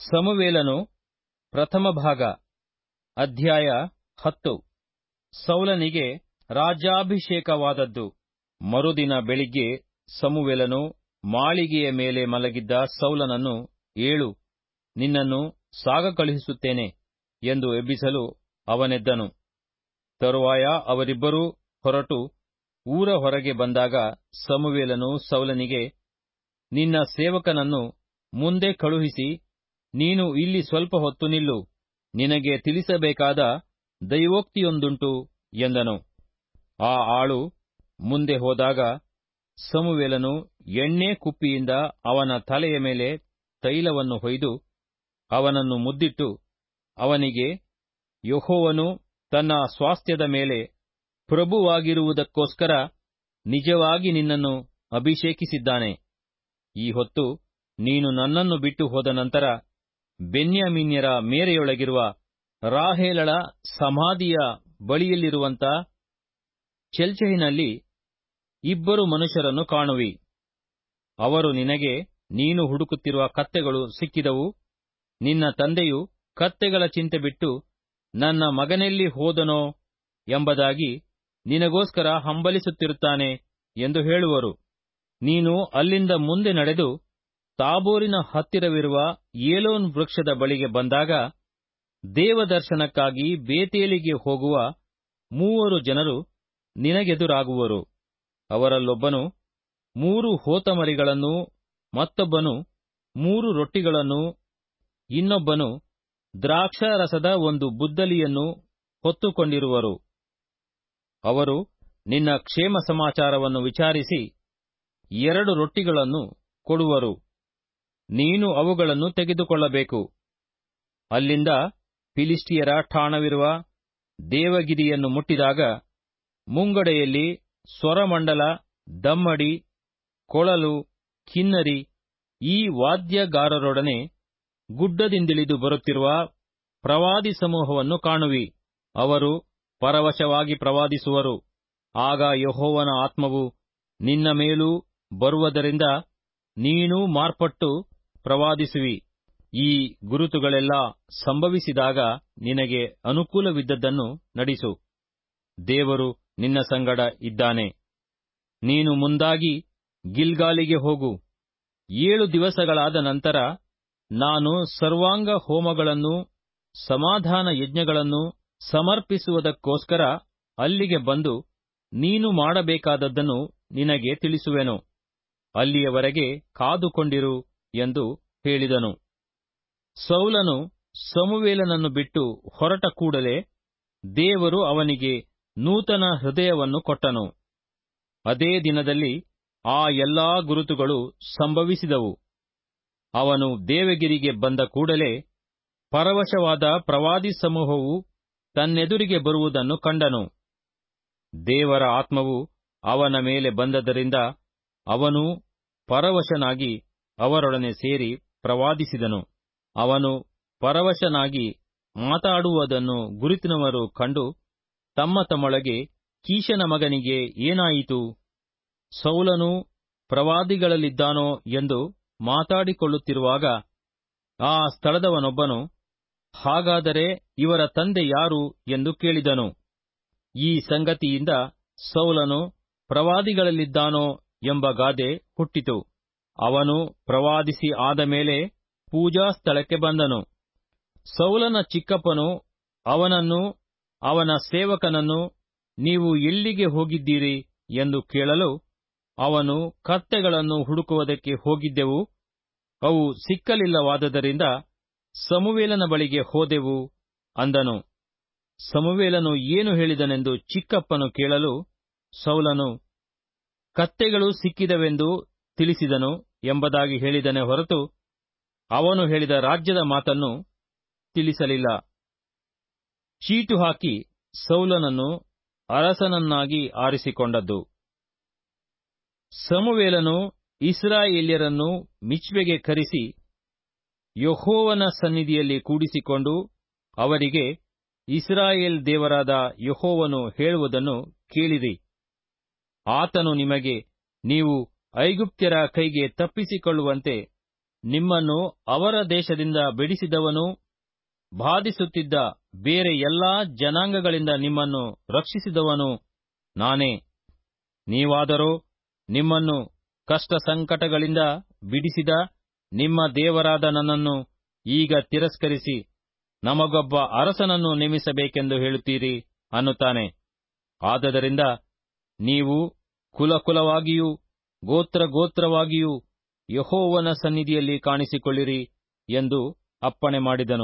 ಸಮುವೇಲನು ಪ್ರಥಮ ಭಾಗ ಅಧ್ಯಾಯ ಹತ್ತು ಸೌಲನಿಗೆ ರಾಜ್ಯಾಭಿಷೇಕವಾದದ್ದು ಮರುದಿನ ಬೆಳಿಗ್ಗೆ ಸಮುವೇಲನು ಮಾಳಿಗೆಯ ಮೇಲೆ ಮಲಗಿದ್ದ ಸೌಲನನ್ನು ಏಳು ನಿನ್ನನ್ನು ಸಾಗ ಕಳುಹಿಸುತ್ತೇನೆ ಎಂದು ಎಬ್ಬಿಸಲು ಅವನೆದ್ದನು ತರುವಾಯ ಅವರಿಬ್ಬರೂ ಹೊರಟು ಊರ ಹೊರಗೆ ಬಂದಾಗ ಸಮುವೇಲನು ಸೌಲನಿಗೆ ನಿನ್ನ ಸೇವಕನನ್ನು ಮುಂದೆ ಕಳುಹಿಸಿ ನೀನು ಇಲ್ಲಿ ಸ್ವಲ್ಪ ಹೊತ್ತು ನಿಲ್ಲು ನಿನಗೆ ತಿಳಿಸಬೇಕಾದ ದೈವೋಕ್ತಿಯೊಂದುಂಟು ಎಂದನು ಆ ಆಳು ಮುಂದೆ ಹೋದಾಗ ಸಮುವೇಲನು ಎಣ್ಣೆ ಕುಪ್ಪಿಯಿಂದ ಅವನ ತಲೆಯ ಮೇಲೆ ತೈಲವನ್ನು ಹೊಯ್ದು ಅವನನ್ನು ಮುದ್ದಿಟ್ಟು ಅವನಿಗೆ ಯೆಹೋವನು ತನ್ನ ಸ್ವಾಸ್ಥ್ಯದ ಮೇಲೆ ಪ್ರಭುವಾಗಿರುವುದಕ್ಕೋಸ್ಕರ ನಿಜವಾಗಿ ನಿನ್ನನ್ನು ಅಭಿಷೇಕಿಸಿದ್ದಾನೆ ಈ ಹೊತ್ತು ನೀನು ನನ್ನನ್ನು ಬಿಟ್ಟು ಹೋದ ನಂತರ ಬೆನ್ಯಾಮೀನ್ಯರ ಮೇರೆಯೊಳಗಿರುವ ರಾಹೇಲಳ ಸಮಾಧಿಯ ಬಳಿಯಲ್ಲಿರುವಂತ ಚೆಲ್ಚಹಿನಲ್ಲಿ ಇಬ್ಬರು ಮನುಷ್ಯರನ್ನು ಕಾಣುವಿ ಅವರು ನಿನಗೆ ನೀನು ಹುಡುಕುತ್ತಿರುವ ಕತ್ತೆಗಳು ಸಿಕ್ಕಿದವು ನಿನ್ನ ತಂದೆಯು ಕತ್ತೆಗಳ ಚಿಂತೆ ಬಿಟ್ಟು ನನ್ನ ಮಗನೆಲ್ಲಿ ಹೋದನೋ ಎಂಬುದಾಗಿ ನಿನಗೋಸ್ಕರ ಹಂಬಲಿಸುತ್ತಿರುತ್ತಾನೆ ಎಂದು ಹೇಳುವರು ನೀನು ಅಲ್ಲಿಂದ ಮುಂದೆ ನಡೆದು ತಾಬೋರಿನ ಹತ್ತಿರವಿರುವ ಏಲೋನ್ ವೃಕ್ಷದ ಬಳಿಗೆ ಬಂದಾಗ ದೇವದರ್ಶನಕ್ಕಾಗಿ ಬೇತೇಲಿಗೆ ಹೋಗುವ ಮೂವರು ಜನರು ನಿನಗೆದುರಾಗುವರು ಅವರಲ್ಲೊಬ್ಬನು ಮೂರು ಹೋತಮರಿಗಳನ್ನೂ ಮತ್ತೊಬ್ಬನು ಮೂರು ರೊಟ್ಟಿಗಳನ್ನು ಇನ್ನೊಬ್ಬನು ದ್ರಾಕ್ಷಾರಸದ ಒಂದು ಬುದ್ದಲಿಯನ್ನು ಹೊತ್ತುಕೊಂಡಿರುವರು ಅವರು ನಿನ್ನ ಕ್ಷೇಮ ಸಮಾಚಾರವನ್ನು ವಿಚಾರಿಸಿ ಎರಡು ರೊಟ್ಟಿಗಳನ್ನು ಕೊಡುವರು ನೀನು ಅವುಗಳನ್ನು ತೆಗೆದುಕೊಳ್ಳಬೇಕು ಅಲ್ಲಿಂದ ಫಿಲಿಸ್ಟಿಯರ ಠಾಣವಿರುವ ದೇವಗಿರಿಯನ್ನು ಮುಟ್ಟಿದಾಗ ಮುಂಗಡೆಯಲ್ಲಿ ಸ್ವರಮಂಡಲ ದಮ್ಮಡಿ ಕೊಳಲು ಕಿನ್ನರಿ ಈ ವಾದ್ಯಗಾರರೊಡನೆ ಗುಡ್ಡದಿಂದಿಳಿದು ಬರುತ್ತಿರುವ ಪ್ರವಾದಿ ಸಮೂಹವನ್ನು ಕಾಣುವಿ ಅವರು ಪರವಶವಾಗಿ ಪ್ರವಾದಿಸುವರು ಆಗ ಯಹೋವನ ಆತ್ಮವು ನಿನ್ನ ಮೇಲೂ ಬರುವುದರಿಂದ ನೀನೂ ಮಾರ್ಪಟ್ಟು ಪ್ರವಾದಿಸುವಿ ಈ ಗುರುತುಗಳೆಲ್ಲ ಸಂಭವಿಸಿದಾಗ ನಿನಗೆ ಅನುಕೂಲವಿದ್ದದ್ದನ್ನು ನಡಿಸು ದೇವರು ನಿನ್ನ ಸಂಗಡ ಇದ್ದಾನೆ ನೀನು ಮುಂದಾಗಿ ಗಿಲ್ಗಾಲಿಗೆ ಹೋಗು ಏಳು ದಿವಸಗಳಾದ ನಂತರ ನಾನು ಸರ್ವಾಂಗ ಹೋಮಗಳನ್ನು ಸಮಾಧಾನ ಯಜ್ಞಗಳನ್ನು ಸಮರ್ಪಿಸುವುದಕ್ಕೋಸ್ಕರ ಅಲ್ಲಿಗೆ ಬಂದು ನೀನು ಮಾಡಬೇಕಾದದ್ದನ್ನು ನಿನಗೆ ತಿಳಿಸುವೆನು ಅಲ್ಲಿಯವರೆಗೆ ಕಾದುಕೊಂಡಿರು ಎಂದು ಹೇಳಿದನು ಸೌಲನು ಸಮುವೇಲನನ್ನು ಬಿಟ್ಟು ಹೊರಟ ಕೂಡಲೇ ದೇವರು ಅವನಿಗೆ ನೂತನ ಹೃದಯವನ್ನು ಕೊಟ್ಟನು ಅದೇ ದಿನದಲ್ಲಿ ಆ ಎಲ್ಲಾ ಗುರುತುಗಳು ಸಂಭವಿಸಿದವು ಅವನು ದೇವಗಿರಿಗೆ ಬಂದ ಕೂಡಲೇ ಪರವಶವಾದ ಪ್ರವಾದಿ ಸಮೂಹವು ತನ್ನೆದುರಿಗೆ ಬರುವುದನ್ನು ಕಂಡನು ದೇವರ ಆತ್ಮವು ಅವನ ಮೇಲೆ ಬಂದದರಿಂದ ಅವನು ಪರವಶನಾಗಿ ಅವರೊಡನೆ ಸೇರಿ ಪ್ರವಾದಿಸಿದನು ಅವನು ಪರವಶನಾಗಿ ಮಾತಾಡುವುದನ್ನು ಗುರುತಿನವರು ಕಂಡು ತಮ್ಮ ತಮ್ಮೊಳಗೆ ಕೀಶನ ಮಗನಿಗೆ ಏನಾಯಿತು ಸೌಲನು ಪ್ರವಾದಿಗಳಲ್ಲಿದ್ದಾನೋ ಎಂದು ಮಾತಾಡಿಕೊಳ್ಳುತ್ತಿರುವಾಗ ಆ ಸ್ಥಳದವನೊಬ್ಬನು ಹಾಗಾದರೆ ಇವರ ತಂದೆ ಯಾರು ಎಂದು ಕೇಳಿದನು ಈ ಸಂಗತಿಯಿಂದ ಸೌಲನು ಪ್ರವಾದಿಗಳಲ್ಲಿದ್ದಾನೋ ಎಂಬ ಗಾದೆ ಹುಟ್ಟಿತು ಅವನು ಪ್ರವಾದಿಸಿ ಆದ ಮೇಲೆ ಪೂಜಾ ಸ್ಥಳಕ್ಕೆ ಬಂದನು ಸೌಲನ ಚಿಕ್ಕಪ್ಪನು ಅವನನ್ನು ಅವನ ಸೇವಕನನ್ನು ನೀವು ಎಲ್ಲಿಗೆ ಹೋಗಿದ್ದೀರಿ ಎಂದು ಕೇಳಲು ಅವನು ಕತ್ತೆಗಳನ್ನು ಹುಡುಕುವುದಕ್ಕೆ ಹೋಗಿದ್ದೆವು ಅವು ಸಿಕ್ಕಲಿಲ್ಲವಾದದರಿಂದ ಸಮುವೇಲನ ಬಳಿಗೆ ಹೋದೆವು ಅಂದನು ಸಮುವೇಲನು ಏನು ಹೇಳಿದನೆಂದು ಚಿಕ್ಕಪ್ಪನು ಕೇಳಲು ಸೌಲನು ಕತ್ತೆಗಳು ಸಿಕ್ಕಿದವೆಂದು ತಿಳಿಸಿದನು ಎಂಬುದಾಗಿ ಹೇಳಿದನೆ ಹೊರತು ಅವನು ಹೇಳಿದ ರಾಜ್ಯದ ಮಾತನ್ನು ತಿಳಿಸಲಿಲ್ಲ ಚೀಟು ಹಾಕಿ ಸೌಲನನ್ನು ಅರಸನನ್ನಾಗಿ ಆರಿಸಿಕೊಂಡದ್ದು ಸಮುವೇಲನು ಇಸ್ರಾಯೇಲ್ಯರನ್ನು ಮಿಚ್ವೆಗೆ ಕರೆಸಿ ಯಹೋವನ ಸನ್ನಿಧಿಯಲ್ಲಿ ಕೂಡಿಸಿಕೊಂಡು ಅವರಿಗೆ ಇಸ್ರಾಯೇಲ್ ದೇವರಾದ ಯಹೋವನು ಹೇಳುವುದನ್ನು ಕೇಳಿರಿ ಆತನು ನಿಮಗೆ ನೀವು ಐಗುಪ್ತ್ಯರ ಕೈಗೆ ತಪ್ಪಿಸಿಕೊಳ್ಳುವಂತೆ ನಿಮ್ಮನ್ನು ಅವರ ದೇಶದಿಂದ ಬಿಡಿಸಿದವನು ಬಾಧಿಸುತ್ತಿದ್ದ ಬೇರೆ ಎಲ್ಲಾ ಜನಾಂಗಗಳಿಂದ ನಿಮ್ಮನ್ನು ರಕ್ಷಿಸಿದವನು ನಾನೇ ನೀವಾದರೋ ನಿಮ್ಮನ್ನು ಕಷ್ಟ ಸಂಕಟಗಳಿಂದ ಬಿಡಿಸಿದ ನಿಮ್ಮ ದೇವರಾದ ನನ್ನನ್ನು ಈಗ ತಿರಸ್ಕರಿಸಿ ನಮಗೊಬ್ಬ ಅರಸನನ್ನು ನೇಮಿಸಬೇಕೆಂದು ಹೇಳುತ್ತೀರಿ ಅನ್ನುತ್ತಾನೆ ಆದದರಿಂದ ನೀವು ಕುಲಕುಲವಾಗಿಯೂ ಗೋತ್ರ ಗೋತ್ರವಾಗಿಯೂ ಯಹೋವನ ಸನ್ನಿಧಿಯಲ್ಲಿ ಕಾಣಿಸಿಕೊಳ್ಳಿರಿ ಎಂದು ಅಪ್ಪಣೆ ಮಾಡಿದನು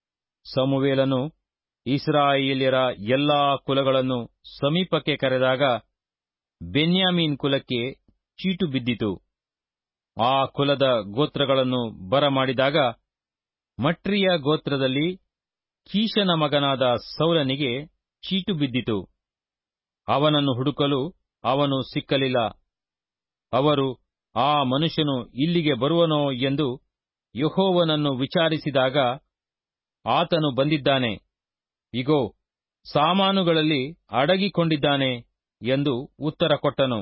ಸಮುವೇಲನು ಇಸ್ರಾಯೇಲ್ಯರ ಎಲ್ಲಾ ಕುಲಗಳನ್ನು ಸಮೀಪಕ್ಕೆ ಕರೆದಾಗ ಬೆನ್ಯಾಮೀನ್ ಕುಲಕ್ಕೆ ಚೀಟು ಬಿದ್ದಿತು ಆ ಕುಲದ ಗೋತ್ರಗಳನ್ನು ಬರಮಾಡಿದಾಗ ಮಟ್ರಿಯ ಗೋತ್ರದಲ್ಲಿ ಕೀಶನ ಮಗನಾದ ಸೌಲನಿಗೆ ಚೀಟು ಬಿದ್ದಿತು ಅವನನ್ನು ಹುಡುಕಲು ಅವನು ಸಿಕ್ಕಲಿಲ್ಲ ಅವರು ಆ ಮನುಷ್ಯನು ಇಲ್ಲಿಗೆ ಬರುವನೋ ಎಂದು ಯಹೋವನನ್ನು ವಿಚಾರಿಸಿದಾಗ ಆತನು ಬಂದಿದ್ದಾನೆ ಇಗೋ ಸಾಮಾನುಗಳಲ್ಲಿ ಅಡಗಿಕೊಂಡಿದ್ದಾನೆ ಎಂದು ಉತ್ತರ ಕೊಟ್ಟನು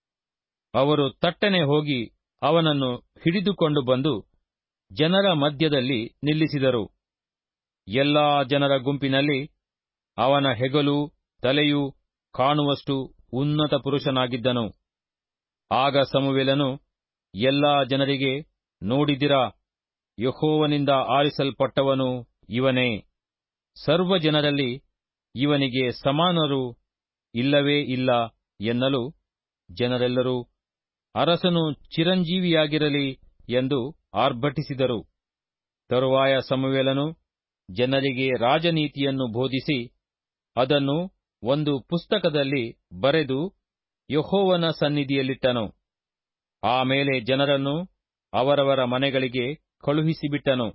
ಅವರು ತಟ್ಟನೆ ಹೋಗಿ ಅವನನ್ನು ಹಿಡಿದುಕೊಂಡು ಬಂದು ಜನರ ಮಧ್ಯದಲ್ಲಿ ನಿಲ್ಲಿಸಿದರು ಎಲ್ಲಾ ಜನರ ಗುಂಪಿನಲ್ಲಿ ಅವನ ಹೆಗಲು ತಲೆಯೂ ಕಾಣುವಷ್ಟು ಉನ್ನತ ಪುರುಷನಾಗಿದ್ದನು ಆಗ ಸಮುವೇಲನು ಎಲ್ಲಾ ಜನರಿಗೆ ನೋಡಿದಿರಾ ಯಹೋವನಿಂದ ಆರಿಸಲ್ಪಟ್ಟವನು ಇವನೇ ಸರ್ವ ಜನರಲ್ಲಿ ಇವನಿಗೆ ಸಮಾನರು ಇಲ್ಲವೇ ಇಲ್ಲ ಎನ್ನಲು ಜನರೆಲ್ಲರೂ ಅರಸನು ಚಿರಂಜೀವಿಯಾಗಿರಲಿ ಎಂದು ಆರ್ಭಟಿಸಿದರು ತರುವಾಯ ಸಮುವೇಲನು ಜನರಿಗೆ ರಾಜನೀತಿಯನ್ನು ಬೋಧಿಸಿ ಅದನ್ನು ಒಂದು ಪುಸ್ತಕದಲ್ಲಿ ಬರೆದು ಯಹೋವನ ಸನ್ನಿಧಿಯಲ್ಲಿಟ್ಟನು ಆಮೇಲೆ ಜನರನ್ನು ಅವರವರ ಮನೆಗಳಿಗೆ ಕಳುಹಿಸಿಬಿಟ್ಟನು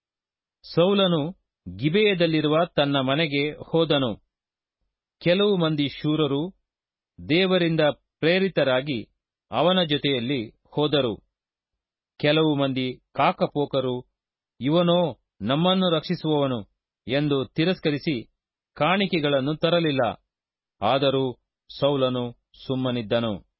ಸೌಲನು ಗಿಬೆಯದಲ್ಲಿರುವ ತನ್ನ ಮನೆಗೆ ಹೋದನು ಕೆಲವು ಮಂದಿ ಶೂರರು ದೇವರಿಂದ ಪ್ರೇರಿತರಾಗಿ ಅವನ ಜೊತೆಯಲ್ಲಿ ಹೋದರು ಕೆಲವು ಮಂದಿ ಕಾಕಪೋಕರು ಇವನೋ ನಮ್ಮನ್ನು ರಕ್ಷಿಸುವವನು ಎಂದು ತಿರಸ್ಕರಿಸಿ ಕಾಣಿಕೆಗಳನ್ನು ತರಲಿಲ್ಲ ಆದರೂ ಸೌಲನು ಸುಮ್ಮನಿದ್ದನು